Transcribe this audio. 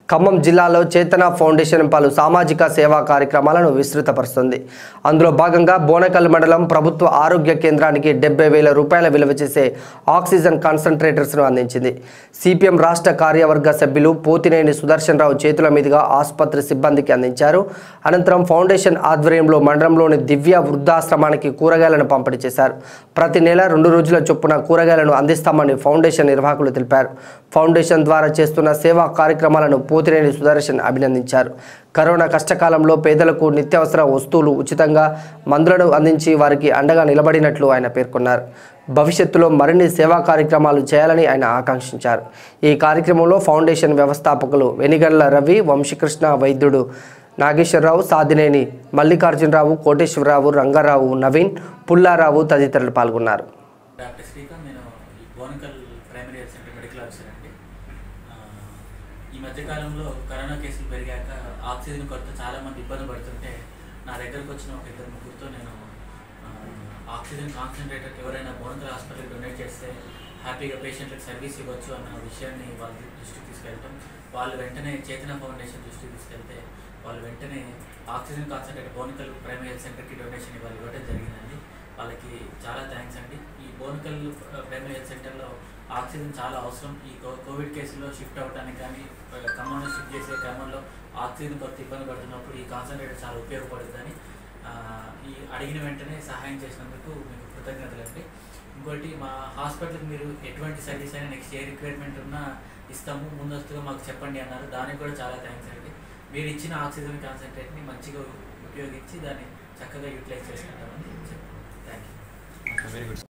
ఖమ్మం జిల్లాలో చేతన ఫౌండేషన్ పలు సామాజిక సేవా కార్యక్రమాలను విస్తృతపరుస్తుంది అందులో భాగంగా బోనకల్ మండలం ప్రభుత్వ ఆరోగ్య కేంద్రానికి డెబ్బై వేల రూపాయల విలువ చేసే ఆక్సిజన్ కాన్సన్ట్రేటర్స్ను అందించింది సిపిఎం రాష్ట్ర కార్యవర్గ సభ్యులు పోతినేని సుదర్శన్ రావు చేతుల మీదుగా ఆసుపత్రి సిబ్బందికి అందించారు అనంతరం ఫౌండేషన్ ఆధ్వర్యంలో మండలంలోని దివ్య వృద్ధాశ్రమానికి కూరగాయలను పంపిణీ చేశారు ప్రతి నెల రెండు రోజుల చొప్పున కూరగాయలను అందిస్తామని ఫౌండేషన్ నిర్వాహకులు తెలిపారు ఫౌండేషన్ ద్వారా చేస్తున్న సేవా కార్యక్రమాలను పోతినేని సుదర్శన్ అభినందించారు కరోనా కష్టకాలంలో పేదలకు నిత్యావసర వస్తువులు ఉచితంగా మందులను అందించి వారికి అండగా నిలబడినట్లు ఆయన పేర్కొన్నారు భవిష్యత్తులో మరిన్ని సేవా కార్యక్రమాలు చేయాలని ఆయన ఆకాంక్షించారు ఈ కార్యక్రమంలో ఫౌండేషన్ వ్యవస్థాపకులు వెనిగండ్ల రవి వంశీకృష్ణ వైద్యుడు నాగేశ్వరరావు సాదినేని మల్లికార్జునరావు కోటేశ్వరరావు రంగారావు నవీన్ పుల్లారావు తదితరులు పాల్గొన్నారు డాక్టర్ శ్రీకాంత్ నేను ఈ Bonakal primary health centre medical officer అండి ఆ, ఈ మధ్యకాలంలో కరోనా కేసులు పెరిగాక ఆక్సిజన్ కొరత చాలా మంది ఇబ్బంది పడుతుంటే నా దగ్గరకు వచ్చిన ఒక ఇద్దరు ముగ్గురితో నేను ఆ, ఆక్సిజన్ కాన్సన్ట్రేటర్ ఎవరైనా బోనకల్ హాస్పిటల్కి డొనేట్ చేస్తే హ్యాపీగా పేషెంట్లకు సర్వీస్ ఇవ్వచ్చు అన్న విషయాన్ని వాళ్ళ దృష్టికి తీసుకెళ్ళటం వాళ్ళు వెంటనే చేతన ఫౌండేషన్ దృష్టికి తీసుకెళ్తే వాళ్ళు వెంటనే oxygen concentrator Bonakal primary health సెంటర్కి డొనేషన్ ఇవ్వాలి ఇవ్వడం జరిగిందండి వాళ్ళకి చాలా థ్యాంక్స్ అండి ఈ బోనకల్ ప్రైమరీ హెల్త్ సెంటర్లో ఆక్సిజన్ చాలా అవసరం ఈ కో- కోవిడ్ కేసులో షిఫ్ట్ అవ్వడానికి కానీ ఆ, ఖమ్మంలో షిఫ్ట్ చేసే క్రమంలో ఆక్సిజన్ కొరత ఇబ్బంది పడుతున్నప్పుడు ఈ కాన్సన్ట్రేటర్ చాలా ఉపయోగపడుతుందని ఆ, ఈ అడిగిన వెంటనే సహాయం చేసినందుకు మీకు కృతజ్ఞతలండి ఇంకోటి మా హాస్పిటల్కి మీరు ఎటువంటి సర్వీస్ అయినా నెక్స్ట్ ఏ రిక్వైర్మెంట్ ఉన్నా ఇస్తాము ముందస్తుగా మాకు చెప్పండి అన్నారు దానికి కూడా చాలా థ్యాంక్స్ అండి మీరు ఇచ్చిన ఆక్సిజన్ కాన్సన్ట్రేట్ని మంచిగా ఉపయోగించి దాన్ని చక్కగా యూటిలైజ్ చేసుకుంటామని చెప్పాను థ్యాంక్ యూ వెరీ గుడ్